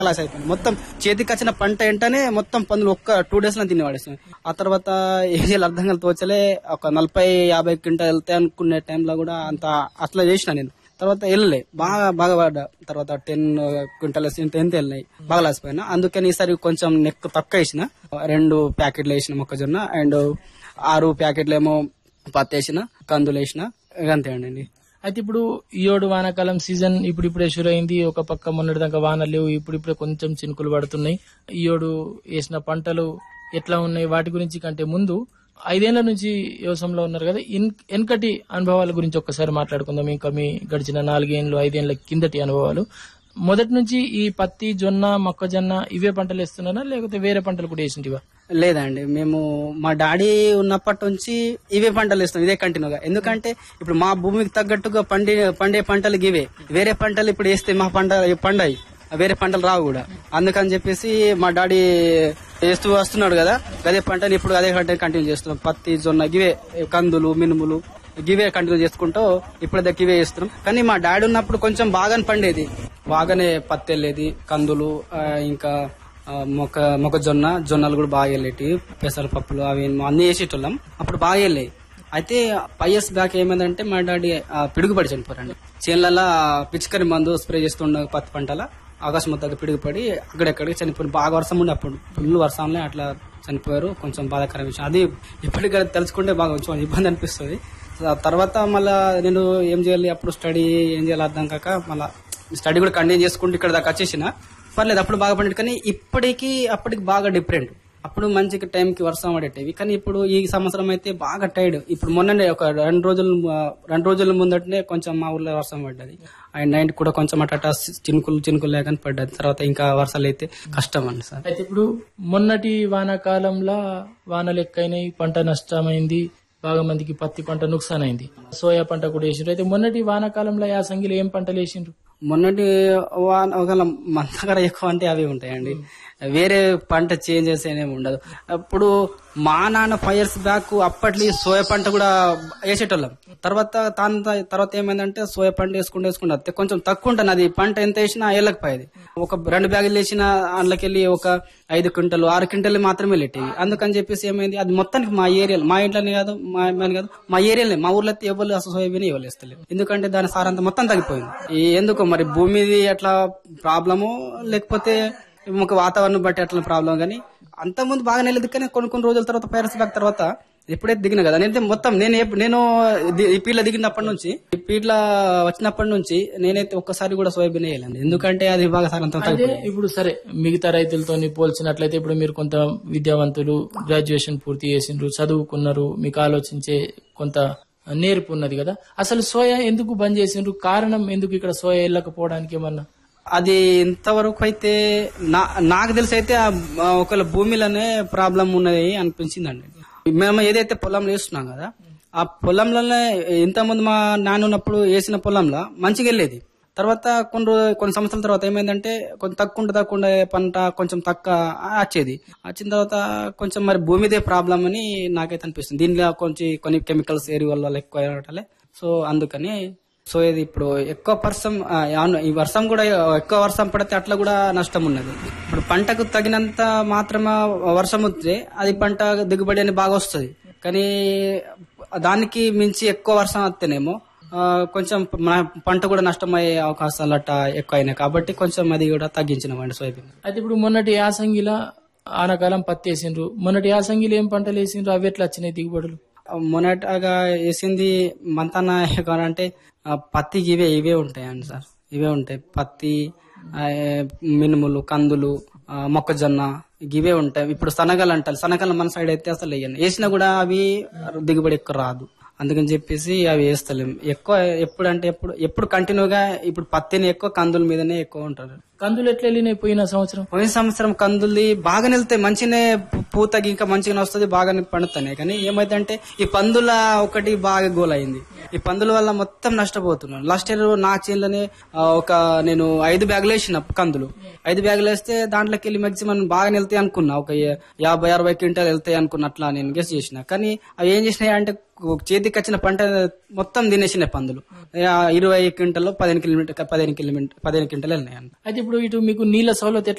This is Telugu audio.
లాస్ అయిపోయింది మొత్తం చేతికి వచ్చిన పంట వెంటనే మొత్తం పందులు ఒక్క టూ డేస్ లో తిని పడేసాయి ఆ తర్వాత ఏం చేయాలి అర్థం కలిసి తోచలే ఒక నలభై యాభై క్వింటల్ వెళ్తాయి అనుకునే టైంలో కూడా అంత అట్లా చేసిన నేను తర్వాత వెళ్ళలే బాగా బాగా పడ్డా తర్వాత టెన్ క్వింటల్ టెన్త్ వెళ్ళినాయి బాగా లాసిపోయినా అందుకని ఈసారి కొంచెం నెక్ తక్కువ వేసిన రెండు ప్యాకెట్లు వేసిన మొక్కజొన్న అండ్ ఆరు ప్యాకెట్లు ఏమో పత్తి వేసిన కందులు వేసిన ఇక అంతే అండి అయితే ఇప్పుడు ఈ ఏడు వానాకాలం సీజన్ ఇప్పుడు ఇప్పుడే షురు అయింది ఒక పక్క మొన్నటిదాకా వానలు లేవు ఇప్పుడు ఇప్పుడే కొంచెం చినుకులు పడుతున్నాయి ఈ ఏడు వేసిన పంటలు ఎట్లా ఉన్నాయి వాటి గురించి కంటే ముందు ఐదేళ్ల నుంచి వ్యవసాయంలో ఉన్నారు కదా ఇన్- వెనకటి అనుభవాల గురించి ఒక్కసారి మాట్లాడుకుందాం ఇంకా మీ గడిచిన నాలుగేళ్ళు ఐదేళ్ల కిందటి అనుభవాలు మొదటి నుంచి ఈ పత్తి జొన్న మొక్కజొన్న ఇవే పంటలు వేస్తున్నారా లేకపోతే వేరే పంటలు కూడా వేసింటివా లేదండి మేము మా డాడీ ఉన్నప్పటి నుంచి ఇవే పంటలు వేస్తాం ఇదే కంటిన్యూగా ఎందుకంటే ఇప్పుడు మా భూమికి తగ్గట్టుగా పండి పండే పంటలు ఇవే వేరే పంటలు ఇప్పుడు వేస్తే మా పంట పండాయి వేరే పంటలు రావు కూడా అందుకని చెప్పేసి మా డాడీ వేస్తూ వస్తున్నాడు కదా అదే పంటని ఇప్పుడు అదే పంట కంటిన్యూ చేస్తున్నాం పత్తి జొన్న గివే కందులు మినుములు గివే కంటిన్యూ చేసుకుంటూ ఇప్పుడు దగ్గర గివే చేస్తున్నాం కానీ మా డాడీ ఉన్నప్పుడు కొంచెం బాగానే పండేది బాగానే పత్తి వెళ్ళేది కందులు ఆ, ఇంకా ఆ, మొక్క మొక్కజొన్న జొన్నలు కూడా బాగా వెళ్ళేటి పెసరపప్పులు అవి అన్ని వేసేటోళ్ళం అప్పుడు బాగా వెళ్ళాయి అయితే ఫైవ్ ఇయర్స్ బ్యాక్ ఏమైందంటే మా డాడీ ఆ, పిడుగుపడి చనిపోరండి చేనులలో పిచికరి మందు స్ప్రే చేస్తుండ పత్తి పంటల అకస్మాత్తుగా పిడుగుపడి అక్కడెక్కడికి చనిపోయి బాగా వర్షం ఉండే అప్పుడు ఫుల్ వర్షంలో అట్లా చనిపోయారు కొంచెం బాధాకర విషయం అది ఇప్పటికి తెలుసుకుంటే బాగా కొంచెం ఇబ్బంది అనిపిస్తుంది ఆ తర్వాత మళ్ళా నేను ఏం చేయాలి అప్పుడు స్టడీ ఏం చేయాలి అర్థం కాక మళ్ళా స్టడీ కూడా కంటిన్యూ చేసుకుంటూ ఇక్కడ దాకా వచ్చేసిన పర్లేదు అప్పుడు బాగా పండేది కానీ ఇప్పటికి అప్పటికి బాగా డిఫరెంట్ అప్పుడు మంచిగా టైంకి వర్షం పడేటివి కానీ ఇప్పుడు ఈ సంవత్సరం అయితే బాగా టైడ్ ఇప్పుడు మొన్ననే ఒక రెండు రోజులు ఆ, రెండు రోజుల ముందటనే కొంచెం మా ఊర్లో వర్షం పడ్డది అండ్ నైట్ కూడా కొంచెం అట్ట చినుకులు చినుకులు లేకని పడ్డది తర్వాత ఇంకా వర్షాలు అయితే కష్టం అండి సార్ అయితే ఇప్పుడు మొన్నటి వానాకాలంలో వానలు ఎక్కువైనాయి పంట నష్టమైంది బాగా మందికి పత్తి పంట నుక్సాన్ అయింది సోయా పంట కూడా వేసిండ్రు అయితే మొన్నటి వానాకాలంలో యాసంగిలో ఏం పంటలు వేసిండ్రు మొన్నటి వాన ఒకవేళ మంతగడ ఎక్కువ అంటే అవి ఉంటాయండి వేరే పంట చేంజ్ చేసేనేమి ఉండదు అప్పుడు మా నాన్న ఫైవ్ ఇయర్స్ బ్యాక్ అప్పట్లో ఈ సోయా పంట కూడా వేసేటోళ్ళం తర్వాత తాను తర్వాత ఏమైందంటే సోయా పంట వేసుకుంటూ వేసుకుంటూ వస్తే కొంచెం తక్కువ ఉంటుంది అది పంట ఎంత వేసినా వెళ్ళకపోయేది ఒక రెండు బ్యాగులు వేసిన అందులోకెళ్ళి ఒక ఐదు క్వింటలు ఆరు క్వింటలు మాత్రమే వెళ్ళేటివి అందుకని చెప్పేసి ఏమైంది అది మొత్తానికి మా ఏరియాలో మా ఇంట్లోనే కాదు మా అమ్మాయిని కాదు మా ఏరియాలో మా ఊర్లో అయితే ఎవరు అసలు సోయాబీన్ ఎవరు వేస్తలేదు ఎందుకంటే దాని సారంతా మొత్తం తగ్గిపోయింది ఈ ఎందుకు మరి భూమిది అట్లా ప్రాబ్లము లేకపోతే ఒక వాతావరణం బట్టి అట్లా ప్రాబ్లం కానీ అంత ముందు బాగానే వెళ్ళేది కానీ కొన్ని కొన్ని రోజుల తర్వాత పైరస్ బ్యాక్ తర్వాత ఎప్పుడైతే దిగిన కదా నేనైతే మొత్తం నేను ఎప్పు- నేను ది- ఈ పీట్ల దిగినప్పటి నుంచి ఈ పీట్ల వచ్చినప్పటి నుంచి నేనైతే ఒక్కసారి కూడా సోయాబీన్ వేయలేదు ఎందుకంటే అది బాగా సారంతా అయితే తగ్గిపోయింది ఇప్పుడు సరే మిగతా రైతులతో పోల్చినట్లయితే ఇప్పుడు మీరు కొంత విద్యావంతులు గ్రాడ్యుయేషన్ పూర్తి చేసిండ్రు చదువుకున్నారు మీకు ఆలోచించే కొంత నేర్పు ఉన్నది కదా అసలు సోయా ఎందుకు బంద్ చేసిండ్రు కారణం ఎందుకు ఇక్కడ సోయా వెళ్ళకపోవడానికి ఏమన్నా అది ఇంతవరకు అయితే నా నాకు తెలిసి అయితే ఆ ఆ ఒకవేళ భూమిలోనే ప్రాబ్లం ఉన్నది అనిపించిందండి మేము ఏదైతే పొలం వేస్తున్నాం కదా ఆ పొలంలోనే ఇంతకుముందు మా నాన్న ఉన్నప్పుడు వేసిన పొలంలో మంచిగా వెళ్ళేది తర్వాత కొన్ని రో- కొన్ని సంవత్సరాల తర్వాత ఏమైందంటే కొంచెం తక్కువ ఉంటే తక్కువ ఉండే పంట కొంచెం తక్కువ వచ్చేది వచ్చిన తర్వాత కొంచెం మరి భూమిదే ప్రాబ్లం అని నాకైతే అనిపిస్తుంది దీనిలో కొంచెం కొన్ని కెమికల్స్ ఎరువుల వల్ల ఎక్కువ అవ్వటాలే సో అందుకని సో ఇది ఇప్పుడు ఎక్కువ వర్షం ఆ, అవును, ఈ వర్షం కూడా ఎక్కువ వర్షం పడితే అట్లా కూడా నష్టం ఉన్నది ఇప్పుడు పంటకు తగినంత మాత్రమే వర్షం వస్తే అది పంట దిగుబడి అని బాగా వస్తుంది కానీ దానికి మించి ఎక్కువ వర్షం వస్తేనేమో ఆ, కొంచెం మన పంట కూడా నష్టమయ్యే అవకాశాలు అట్ట ఎక్కువ అయినాయి కాబట్టి కొంచెం అది కూడా తగ్గించినామండి సోయాబీన్ అయితే ఇప్పుడు మొన్నటి యాసంగిలా ఆనకాలం పత్తి వేసిండ్రు మొన్నటి యాసంగిలో ఏం పంటలు వేసిండ్రు అవి ఎట్లా వచ్చినాయి దిగుబడులు మొన్నటగా వేసింది మంతన అంటే ఆ, పత్తికి ఇవే ఇవే ఉంటాయండి సార్ ఇవే ఉంటాయి పత్తి ఆ, మినుములు కందులు ఆ, మొక్కజొన్న ఇవే ఉంటాయి ఇప్పుడు శనగలు అంటారు శనగలు మన సైడ్ అయితే అసలు వేయండి వేసినా కూడా అవి దిగుబడి ఎక్కువ రాదు అందుకని చెప్పేసి అవి వేస్తలేం ఎక్కువ ఎప్పుడు అంటే ఎప్పుడు ఎప్పుడు కంటిన్యూగా ఇప్పుడు పత్తిని ఎక్కువ కందుల మీదనే ఎక్కువ ఉంటారు కందులు ఎట్లా వెళ్ళినాయి పోయిన సంవత్సరం పోయిన సంవత్సరం కందుల్ది బాగా వెళ్తాయి మంచిగానే పూ- పూతకి ఇంకా మంచిగానే వస్తుంది బాగానే పండుతున్నాయి కానీ ఏమైందంటే ఈ పందుల ఒకటి బాగా గోల్ అయింది ఈ పందుల వల్ల మొత్తం నష్టపోతున్నాను లాస్ట్ ఇయర్ నా చేనులోనే ఆ, ఒక నేను ఐదు బ్యాగులు వేసిన కందులు ఐదు బ్యాగులు వేస్తే దాంట్లోకి వెళ్ళి మాక్సిమం బాగా వెళ్తాయి అనుకున్నా ఒక యా- యాభై అరవై క్వింటాల్ వెళ్తాయి అనుకున్న అట్లా నేను గెస్ చేసిన కానీ అవి ఏం చేసినాయి అంటే చేతికి వచ్చిన పంట మొత్తం తినేసినాయి పందులు ఆ ఇరవై క్వింటల్లో పదిహేను కిలోమీటర్ పదిహేను కిలోమీటర్ పదిహేను క్వింటల్ వెళ్ళినాయి అయితే ఇప్పుడు ఇటు మీకు నీళ్ళ సౌలత్